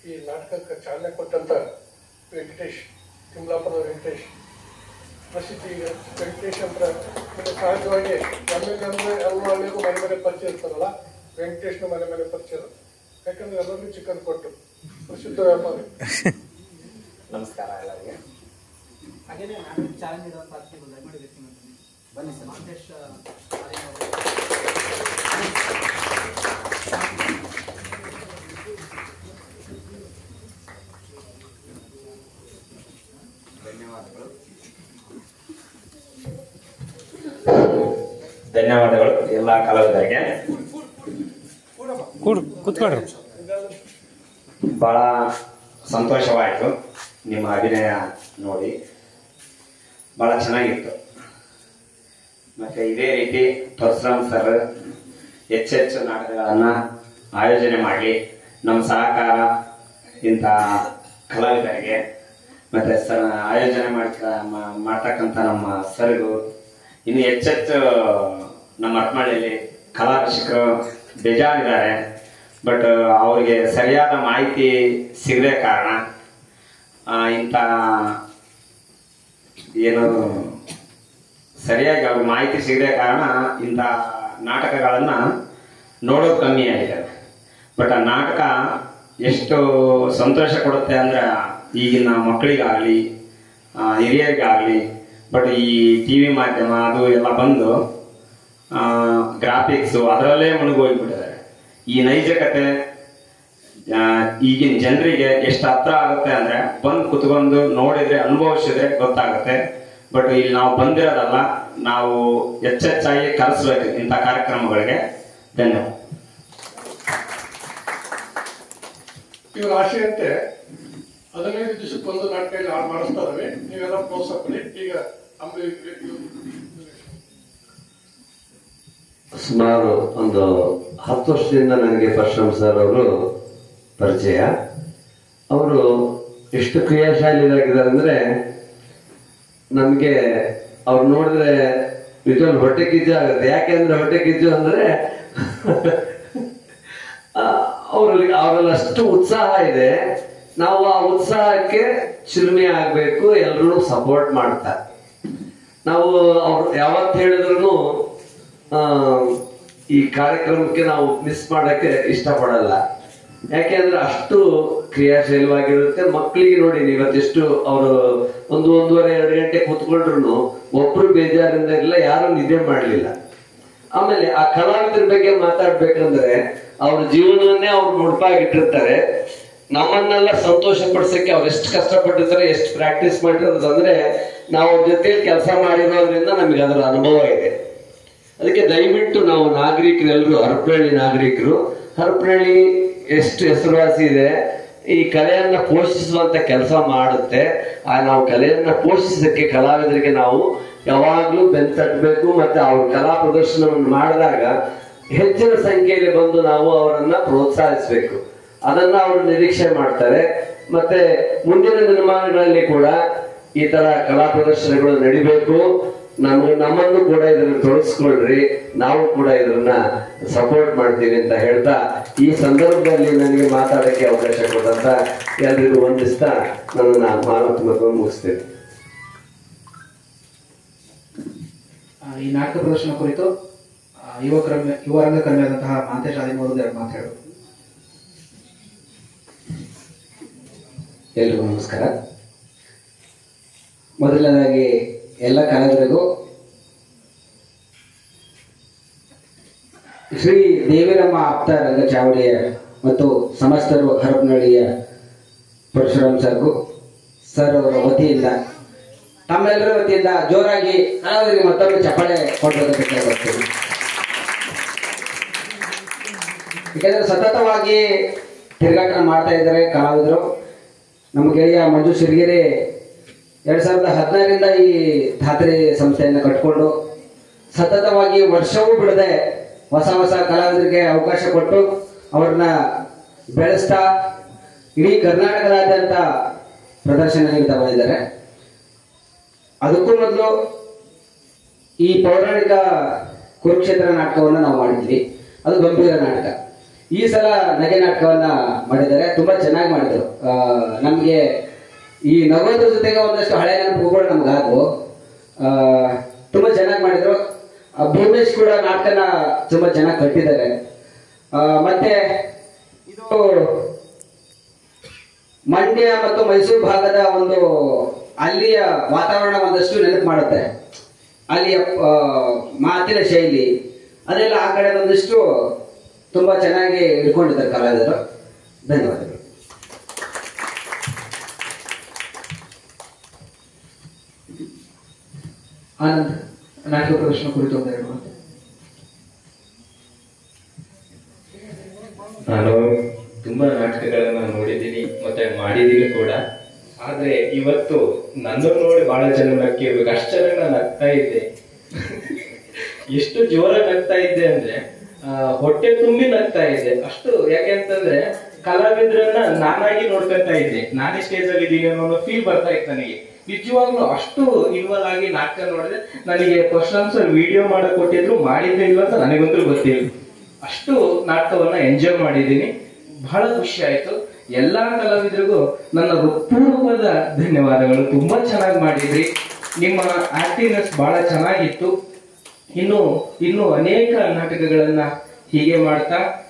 ಈ ನಾಟಕಕ್ಕೆ ಚಾಲನೆ ಕೊಟ್ಟಂತ ವೆಂಕಟೇಶ್ ತಿಮ್ಲಾಪುರದ ವೆಂಕಟೇಶ್ ಪ್ರಸಿದ್ಧಿ ಈಗ ವೆಂಕಟೇಶ್ ಅಂತ ಮತ್ತೆ ಸಹಜವಾಗಿ ನಮಗೆ ನಮಗೆ ಎಲ್ಲರಿಗೂ ಮನೆ ಮನೆ ಪರಿಚಯ ಇರ್ತಾರಲ್ಲ ವೆಂಕಟೇಶ್ನ ಮನೆ ಮನೆ ಪರಿಚಯ ಯಾಕಂದ್ರೆ ಎಲ್ಲರಿಗೂ ಚಿಕನ್ ಕೊಟ್ಟು ಪ್ರಸಿದ್ಧ ವ್ಯಾಪಾರಿ ನಮಸ್ಕಾರ ಎಲ್ಲರಿಗೆ ಹಾಗೇನೆ ನಾನು ಚಾಲೆಂಜ್ ಇರುವಂತ ಅತಿಥಿಗಳು ದಯಮಾಡಿ ವ್ಯಕ್ತಿ ಮಾಡ್ತೀನಿ ಬನ್ನಿ ಸರ್ ಮಾಂತೇಶ್ ಆರ್ಯನ್ ಅವರು. ಧನ್ಯವಾದಗಳು ಧನ್ಯವಾದಗಳು ಎಲ್ಲ ಕಲಾವಿದರಿಗೆ ಕೂಡ್ ಕೂತ್ಕೊಳ್ರಿ ಬಹಳ ಸಂತೋಷವಾಯಿತು ನಿಮ್ಮ ಅಭಿನಯ ನೋಡಿ ಬಹಳ ಚೆನ್ನಾಗಿತ್ತು ಮತ್ತೆ ಇದೇ ರೀತಿ ಪರಶುರಾಮ್ ಸರ್ ಹೆಚ್ಚೆಚ್ಚು ನಾಟಕಗಳನ್ನು ಆಯೋಜನೆ ಮಾಡಲಿ ನಮ್ಮ ಸಹಕಾರ ಇಂಥ ಕಲಾವಿದರಿಗೆ ಮತ್ತೆ ಸರ್ ಆಯೋಜನೆ ಮಾಡ್ಕ ಮಾ- ಮಾಡ್ತಕ್ಕಂಥ ನಮ್ಮ ಸರ್ಗೂ ಇನ್ನು ಹೆಚ್ಚೆಚ್ಚು ನಮ್ಮ ಅಟ್ಮಳ್ಳಿಯಲ್ಲಿ ಕಲಾ ರಸಿಕರು ಬೇಜಾರಿದ್ದಾರೆ ಬಟ್ ಅವರಿಗೆ ಸರಿಯಾದ ಮಾಹಿತಿ ಸಿಗದೆ ಕಾರಣ ಆ, ಇಂಥ ಏನು ಸರಿಯಾಗಿ ಅವ್ರಿಗೆ ಮಾಹಿತಿ ಸಿಗದೆ ಕಾರಣ ಇಂಥ ನಾಟಕಗಳನ್ನ ನೋಡೋದು ಕಮ್ಮಿ ಆಗಿದೆ ಬಟ್ ಆ ನಾಟಕ ಎಷ್ಟು ಸಂತೋಷ ಕೊಡುತ್ತೆ ಅಂದ್ರೆ ಈಗಿನ ಮಕ್ಕಳಿಗಾಗಲಿ ಹಿರಿಯರಿಗಾಗಲಿ ಬಟ್ ಈ ಟಿ ವಿ ಮಾಧ್ಯಮ ಅದು ಎಲ್ಲ ಬಂದು ಗ್ರಾಫಿಕ್ಸು ಅದರಲ್ಲೇ ಮುಳುಗೋಗ್ಬಿಟ್ಟಿದ್ದಾರೆ ಈ ನೈಜಕತೆ ಆ, ಈಗಿನ ಜನರಿಗೆ ಎಷ್ಟು ಹತ್ರ ಆಗುತ್ತೆ ಅಂದ್ರೆ ಬಂದು ಕುತ್ಕೊಂಡು ನೋಡಿದ್ರೆ ಅನುಭವಿಸಿದ್ರೆ ಗೊತ್ತಾಗುತ್ತೆ ಬಟ್ ಇಲ್ಲಿ ನಾವು ಬಂದಿರೋದಲ್ಲ ನಾವು ಹೆಚ್ಚೆಚ್ಚಾಗಿ ಕರೆಸ್ಬೇಕು ಇಂಥ ಕಾರ್ಯಕ್ರಮಗಳಿಗೆ ಧನ್ಯವಾದ ಇವ್ರ ಆಶೆಯಂತೆ ಹದಿನೈದು ದಿವಸಕ್ಕೊಂದು ನಾಟಕ ಇಲ್ಲಿ ಆ- ಮಾಡಿಸ್ತಾ ಇದಾವೆ ನೀವೆಲ್ಲ ಪ್ರೋತ್ಸಾಹ ಕೊಡಿ ಈಗ ಅಂಬಿ ಸುಮಾರು ಒಂದು ಹತ್ತು ವರ್ಷದಿಂದ ನನಗೆ ಪರಶುರಾಮ್ ಸರ್ ಅವರು ಪರಿಚಯ ಅವರು ಎಷ್ಟು ಕ್ರಿಯಾಶಾಲಿಯಾಗಿದ್ದಾರೆ ಅಂದ್ರೆ ನಮಗೆ ಅವ್ರು ನೋಡಿದ್ರೆ ನಿಜವಾಗ್ಲೂ ಹೊಟ್ಟೆ ಕಿಚ್ಚು ಆಗುತ್ತೆ ಯಾಕೆಂದ್ರೆ ಹೊಟ್ಟೆ ಕಿಚ್ಚು ಅಂದ್ರೆ ಅವರಲ್ಲಿ ಅವರಲ್ಲಿ ಅಷ್ಟು ಉತ್ಸಾಹ ಇದೆ ನಾವು ಆ ಉತ್ಸಾಹಕ್ಕೆ ಚಿಲುಮೆ ಆಗ್ಬೇಕು ಎಲ್ಲರೂ ಸಪೋರ್ಟ್ ಮಾಡ್ತಾರೆ ನಾವು ಅವ್ರು ಯಾವತ್ತು ಹೇಳಿದ್ರು ಈ ಕಾರ್ಯಕ್ರಮಕ್ಕೆ ನಾವು ಮಿಸ್ ಮಾಡಕ್ಕೆ ಇಷ್ಟಪಡಲ್ಲ ಯಾಕೆಂದ್ರೆ ಅಷ್ಟು ಕ್ರಿಯಾಶೀಲವಾಗಿರುತ್ತೆ ಮಕ್ಕಳಿಗೆ ನೋಡಿ ನೀವು ಇವತ್ತೆಷ್ಟು ಅವರು ಒಂದು ಒಂದೂವರೆ ಎರಡು ಗಂಟೆ ಕೂತ್ಕೊಂಡ್ರು ಒಬ್ರು ಬೇಜಾರಿಂದ ಇಲ್ಲ ಯಾರು ನಿದ್ದೆ ಮಾಡಲಿಲ್ಲ ಆಮೇಲೆ ಆ ಕಲಾವಿದರ ಬಗ್ಗೆ ಮಾತಾಡ್ಬೇಕಂದ್ರೆ ಅವ್ರ ಜೀವನವನ್ನೇ ಅವ್ರು ಮುಡುಪಾಗಿಟ್ಟಿರ್ತಾರೆ ನಮ್ಮನ್ನೆಲ್ಲ ಸಂತೋಷ ಪಡಿಸಕ್ಕೆ ಅವ್ರು ಎಷ್ಟು ಕಷ್ಟಪಟ್ಟಿರ್ತಾರೆ ಎಷ್ಟು ಪ್ರಾಕ್ಟೀಸ್ ಮಾಡಿರೋದು ಅಂದ್ರೆ ನಾವು ಅವ್ರ ಜೊತೆಲಿ ಕೆಲಸ ಮಾಡಿರೋದ್ರಿಂದ ನಮಗೆ ಅದರ ಅನುಭವ ಇದೆ ಅದಕ್ಕೆ ದಯವಿಟ್ಟು ನಾವು ನಾಗರಿಕರೆಲ್ಲರೂ ಹರಪನಹಳ್ಳಿ ನಾಗರಿಕರು ಹರಪನಹಳ್ಳಿ ಎಷ್ಟು ಹೆಸರುವಾಸಿ ಇದೆ ಈ ಕಲೆಯನ್ನ ಪೋಷಿಸುವಂತ ಕೆಲಸ ಮಾಡುತ್ತೆ ಆ ನಾವು ಕಲೆಯನ್ನ ಪೋಷಿಸಕ್ಕೆ ಕಲಾವಿದರಿಗೆ ನಾವು ಯಾವಾಗ್ಲೂ ಬೆನ್ ತಟ್ಟಬೇಕು ಮತ್ತೆ ಅವ್ರ ಕಲಾ ಪ್ರದರ್ಶನವನ್ನು ಮಾಡಿದಾಗ ಹೆಚ್ಚಿನ ಸಂಖ್ಯೆಯಲ್ಲಿ ಬಂದು ನಾವು ಅವರನ್ನ ಪ್ರೋತ್ಸಾಹಿಸಬೇಕು ಅದನ್ನ ಅವರು ನಿರೀಕ್ಷೆ ಮಾಡ್ತಾರೆ ಮತ್ತೆ ಮುಂದಿನ ದಿನಮಾನಗಳಲ್ಲಿ ಕೂಡ ಈ ತರ ಕಲಾ ಪ್ರದರ್ಶನಗಳು ನಡಿಬೇಕು ನಮ್ಗೆ ನಮ್ಮನ್ನು ಕೂಡ ಇದನ್ನ ತೊಡಗಿಸ್ಕೊಳ್ರಿ ನಾವು ಕೂಡ ಇದನ್ನ ಸಪೋರ್ಟ್ ಮಾಡ್ತೀವಿ ಅಂತ ಹೇಳ್ತಾ ಈ ಸಂದರ್ಭದಲ್ಲಿ ನನಗೆ ಮಾತಾಡಕ್ಕೆ ಅವಕಾಶ ಕೊಟ್ಟಂತ ಎಲ್ರಿಗೂ ವಂದಿಸ್ತಾ ನನ್ನ ಮಾನವತ್ಮಕ ಮುಗಿಸ್ತೇನೆ ಆ, ಈ ನಾಟಕ ಪ್ರದರ್ಶನ ಕುರಿತು ಆ, ಯುವಕರ ಯುವ ರಂಗಕರ್ಮಿಯಾದಂತಹ ಮಾಂತೇಶ್ ಆರ್ಯನ್ ಅವರು ಎರಡು ಮಾತು ಹೇಳೋದು ಎಲ್ರಿಗೂ ನಮಸ್ಕಾರ ಮೊದಲನೇದಾಗಿ ಎಲ್ಲ ಕಲಾವಿದರಿಗೂ ಶ್ರೀ ದೇವಿರಮ್ಮ ಆಪ್ತ ರಂಗಚಾವಡಿಯ ಮತ್ತು ಸಮಸ್ತರು ಹರಪನಹಳ್ಳಿಯ ಪರಶುರಾಮ್ ಸರ್ಗೂ ಸರ್ ಅವರ ವತಿಯಿಂದ ತಮ್ಮೆಲ್ಲರ ವತಿಯಿಂದ ಜೋರಾಗಿ ಕಲಾವಿದರಿಗೆ ಮತ್ತೊಮ್ಮೆ ಚಪ್ಪಾಳೆ ಕೊಡಬೇಕಂತ ಕೇಳ್ಕೊಳ್ತೀನಿ ಯಾಕಂದ್ರೆ ಸತತವಾಗಿ ತಿರುಗಾಟ ಮಾಡ್ತಾ ಇದ್ದಾರೆ ಕಲಾವಿದರು ನಮ್ಮ ಗೆಳೆಯ ಮಂಜು ಶಿರ್ಗಿರಿ ಎರಡ್ ಸಾವಿರದ ಹದಿನಾರರಿಂದ ಈ ಧಾತ್ರಿ ಸಂಸ್ಥೆಯನ್ನು ಕಟ್ಕೊಂಡು ಸತತವಾಗಿ ವರ್ಷವೂ ಬಿಡದೆ ಹೊಸ ಹೊಸ ಕಲಾವಿದರಿಗೆ ಅವಕಾಶ ಕೊಟ್ಟು ಅವ್ರನ್ನ ಬೆಳೆಸ್ತಾ ಇಡೀ ಕರ್ನಾಟಕದಾದ್ಯಂತ ಪ್ರದರ್ಶನ ನೀಡ್ತಾ ಬಂದಿದ್ದಾರೆ ಅದಕ್ಕೂ ಮೊದಲು ಈ ಪೌರಾಣಿಕ ಕುರುಕ್ಷೇತ್ರ ನಾಟಕವನ್ನು ನಾವು ಮಾಡಿದ್ವಿ ಅದು ಗಂಭೀರ ನಾಟಕ ಈ ಸಲ ನಗೆ ನಾಟಕವನ್ನ ಮಾಡಿದ್ದಾರೆ ತುಂಬಾ ತುಂಬಾ ಚೆನ್ನಾಗಿ ಮಾಡಿದ್ರು ಆ, ನಮ್ಗೆ ಈ ನಗೋದ್ರ ಜೊತೆಗೆ ಒಂದಷ್ಟು ಹಳೆ ನೆನಪುಗಳು ನಮ್ಗೆ ಆದವು ಆ, ತುಂಬಾ ಚೆನ್ನಾಗಿ ಮಾಡಿದ್ರು ಆ, ಭೂಮೇಶ್ ಕೂಡ ನಾಟಕನ ತುಂಬಾ ಚೆನ್ನಾಗಿ ಕಟ್ಟಿದ್ದಾರೆ ಆ, ಮತ್ತೆ ಇದು ಮಂಡ್ಯ ಮತ್ತು ಮೈಸೂರು ಭಾಗದ ಒಂದು ಅಲ್ಲಿಯ ವಾತಾವರಣ ಒಂದಷ್ಟು ನೆನಪು ಮಾಡುತ್ತೆ ಅಲ್ಲಿಯ ಆ, ಮಾತಿನ ಶೈಲಿ ಅದೆಲ್ಲ ಆ ಕಡೆ ಒಂದಿಷ್ಟು ತುಂಬಾ ಚೆನ್ನಾಗಿ ಇಟ್ಕೊಂಡಿದ್ದಾರೆ ಕಲಾವಿದರು ಧನ್ಯವಾದಗಳು ಆನಂದ್ ನಾಟಕ ಪ್ರದರ್ಶನ ಕುರಿತು ಒಂದೆರಡು ಮಾತು ನಾನು ತುಂಬಾ ನಾಟಕಗಳನ್ನ ನೋಡಿದ್ದೀನಿ ಮತ್ತೆ ಮಾಡಿದ್ದೀನಿ ಕೂಡ ಆದ್ರೆ ಇವತ್ತು ನನ್ನನ್ನು ನೋಡಿ ಬಹಳ ಜನ ನಕ್ಕಿರ್ಬೇಕು ಅಷ್ಟು ಚೆನ್ನಾಗಿ ನಾನು ನಗ್ತಾ ಇದ್ದೆ ಎಷ್ಟು ಜೋರಾಗಿ ನಗ್ತಾ ಇದ್ದೆ ಅಂದ್ರೆ ಆ, ಹೊಟ್ಟೆ ತುಂಬಿ ನಗ್ತಾ ಇದ್ದೆ ಅಷ್ಟು ಯಾಕೆ ಅಂತಂದ್ರೆ ಕಲಾವಿದ್ರನ್ನ ನಾನಾಗಿ ನೋಡ್ಕೊಂತ ಇದ್ದೆ ನಾನೇ ಸ್ಟೇಜ್ ಅಲ್ಲಿ ಇದ್ದೀನಿ ಅನ್ನೋ ಫೀಲ್ ಬರ್ತಾ ಇತ್ತು ನನಗೆ ನಿಜವಾಗ್ಲೂ ಅಷ್ಟು ಇನ್ವಾಲ್ವ್ ಆಗಿ ನಾಟಕ ನೋಡಿದ್ರೆ ನನಗೆ ಫಸ್ಟ್ ಆನ್ಸರ್ ವಿಡಿಯೋ ಮಾಡಕ್ ಕೊಟ್ಟಿದ್ರು ಮಾಡಿದ್ದೆ ಇಲ್ಲ ಅಂತ ನನಗಂತೂ ಗೊತ್ತಿಲ್ಲ ಅಷ್ಟು ನಾಟಕವನ್ನ ಎಂಜಾಯ್ ಮಾಡಿದ್ದೀನಿ ಬಹಳ ಖುಷಿ ಆಯ್ತು ಎಲ್ಲಾ ಕಲಾವಿದರಿಗೂ ನನ್ನ ಹೃತ್ಪೂರ್ವಕವಾದ ಧನ್ಯವಾದಗಳು ತುಂಬಾ ಚೆನ್ನಾಗಿ ಮಾಡಿದ್ರಿ ನಿಮ್ಮ ಆಕ್ಟಿವ್ನೆಸ್ ಬಹಳ ಚೆನ್ನಾಗಿತ್ತು ಇನ್ನು ಇನ್ನು ಅನೇಕ ನಾಟಕಗಳನ್ನ ಹೀಗೆ ಮಾಡ್ತಾ